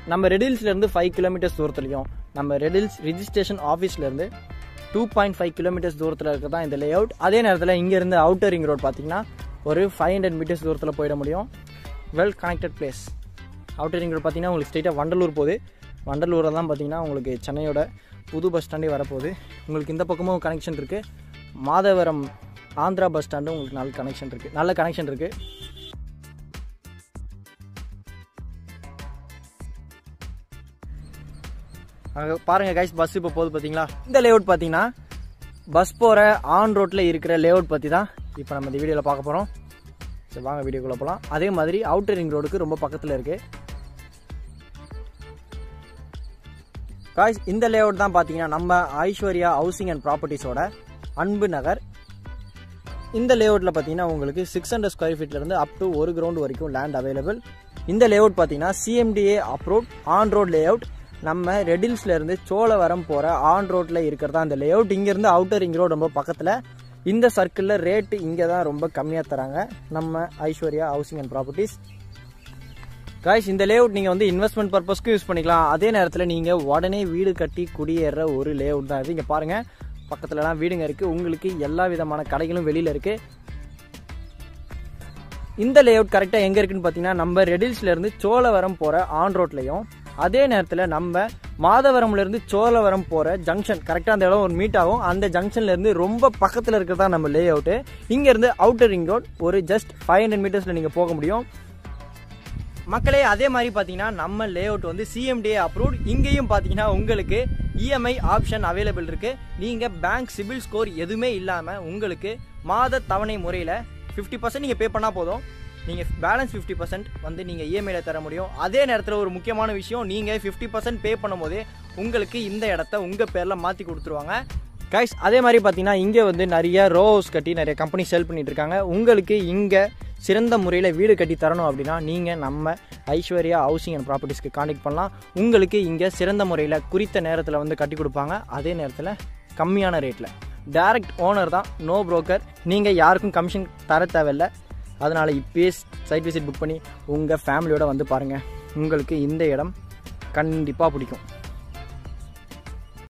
நம்ம ரெடில்ஸ்லேருந்து five kilometres தூரத்துலையும் நம்ம ரெடில்ஸ் ரிஜிஸ்ட்ரேஷன் ஆஃபீஸ்லேருந்து டூ பாயிண்ட் ஃபைவ் கிலோமீட்டர்ஸ் தூரத்தில் இருக்க தான் இந்த லே அவுட் அதே நேரத்தில் இங்கேருந்து அவுட்டர் ரிங் ரோட் பார்த்தீங்கன்னா ஒரு ஃபைவ் ஹண்ட்ரட் மீட்டர்ஸ் தூரத்தில் போயிட முடியும் well connected place outer ring road பார்த்தீங்கன்னா உங்களுக்கு ஸ்ட்ரெயிட்டாக வண்டலூர் போகுது வண்டலூரில் தான் பார்த்தீங்கன்னா உங்களுக்கு சென்னையோட புது பஸ் ஸ்டாண்டே வரப்போகுது உங்களுக்கு இந்த பக்கமும் கனெக்ஷன் இருக்குது மாதவரம் ஆந்திரா பஸ் ஸ்டாண்டும் உங்களுக்கு நல்ல கனெக்ஷன் இருக்குது நல்ல கனெக்ஷன் இருக்குது அங்கே பாருங்கள் கைஸ் பஸ் இப்போ போகுது பார்த்தீங்களா இந்த லேஅவுட் பார்த்தீங்கன்னா பஸ் போகிற ஆன் ரோட்டில் இருக்கிற லேஅவுட் பற்றி தான் இப்போ நம்ம இந்த வீடியோவில் பார்க்க போகிறோம் சரி வாங்க வீடியோக்குள்ளே போகலாம் அதே மாதிரி அவுட்டர் ரிங் ரோடுக்கு ரொம்ப பக்கத்தில் இருக்குது காய்ஸ் இந்த லேஅவுட் தான் பார்த்தீங்கன்னா நம்ம ஐஸ்வர்யா ஹவுசிங் அண்ட் ப்ராப்பர்ட்டிஸோட அன்பு நகர் இந்த லேஅவுட்டில் பார்த்தீங்கன்னா உங்களுக்கு சிக்ஸ் ஹண்ட்ரட் ஸ்கொயர் ஃபீட்லேருந்து அப் டு ஒரு கிரவுண்ட் வரைக்கும் லேண்ட் அவைலபிள் இந்த லேஅவுட் பார்த்தீங்கன்னா CMDA approved on road layout நம்ம ரெடில்ஸ்ல இருந்து சோழவரம் போகிற ஆன் ரோட்டில் இருக்கிறதா இந்த லேஅவுட் இங்கேருந்து அவுட்டர் ரிங் ரோடு ரொம்ப பக்கத்தில் இந்த சர்க்கிளில் ரேட்டு இங்கே தான் ரொம்ப கம்மியாக தராங்க நம்ம Aishwarya housing and properties guys இந்த லேஅவுட் நீங்கள் வந்து இன்வெஸ்ட்மெண்ட் பர்பஸ்க்கு யூஸ் பண்ணிக்கலாம் அதே நேரத்தில் நீங்கள் உடனே வீடு கட்டி குடியேற ஒரு லேஅவுட் தான் இது இங்கே பாருங்கள் பக்கத்துலலாம் வீடுங்க இருக்குது உங்களுக்கு எல்லா விதமான கடைகளும் வெளியில் இருக்குது இந்த லேஅவுட் கரெக்டாக எங்கே இருக்குன்னு பார்த்தீங்கன்னா நம்ம ரெடில்ஸ்லேருந்து சோழவரம் போகிற ஆன் ரோட்லையும் அதே நேரத்தில் நம்ம மாதவரம்லேருந்து சோழவரம் போகிற ஜங்ஷன் கரெக்டாக அந்த இடம் ஒரு மீட் ஆகும் அந்த ஜங்ஷன்லேருந்து ரொம்ப பக்கத்தில் இருக்கிறதா நம்ம லே அவுட்டு இங்கேருந்து அவுட்டர் ரிங் ரோட் ஒரு ஜஸ்ட் ஃபைவ் ஹண்ட்ரட் மீட்டர்ஸில் நீங்கள் போக முடியும் மக்களே அதே மாதிரி பார்த்தீங்கன்னா நம்ம லே அவுட் வந்து சிஎம்டிஏ அப்ரூவ்ட் இங்கேயும் பார்த்தீங்கன்னா உங்களுக்கு இஎம்ஐ ஆப்ஷன் அவைலபிள் இருக்குது நீங்கள் பேங்க் சிபில் ஸ்கோர் எதுவுமே இல்லாமல் உங்களுக்கு மாத தவணை முறையில் ஃபிஃப்டி பர்சன்ட் நீங்கள் பே பண்ணால் போதும் நீங்கள் பேலன்ஸ் ஃபிஃப்டி பர்சன்ட் வந்து நீங்கள் இஎம்ஐல தர முடியும் அதே நேரத்தில் ஒரு முக்கியமான விஷயம் நீங்கள் ஃபிஃப்டி பர்சன்ட் பே பண்ணும்போதே உங்களுக்கு இந்த இடத்த உங்கள் பேரில் மாற்றி கொடுத்துருவாங்க கைஸ் அதே மாதிரி பார்த்தீங்கன்னா இங்கே வந்து நிறைய ரோ ஹவுஸ் கட்டி நிறைய கம்பெனி சேல் பண்ணிட்டு இருக்காங்க உங்களுக்கு இங்கே சிறந்த முறையில் வீடு கட்டி தரணும் அப்படின்னா நீங்கள் நம்ம ஐஸ்வர்யா ஹவுசிங் அண்ட் ப்ராப்பர்ட்டிஸ்க்கு காண்டாக்ட் பண்ணலாம் உங்களுக்கு இங்கே சிறந்த முறையில் குறித்த நேரத்தில் வந்து கட்டி கொடுப்பாங்க அதே நேரத்தில் கம்மியான ரேட்டில் டைரக்ட் ஓனர் தான் நோ புரோக்கர் நீங்கள் யாருக்கும் கமிஷன் தர தேவையில்லை அதனால் இப்பயே சைட் விசிட் புக் பண்ணி உங்கள் ஃபேமிலியோட வந்து பாருங்கள் உங்களுக்கு இந்த இடம் கண்டிப்பாக பிடிக்கும்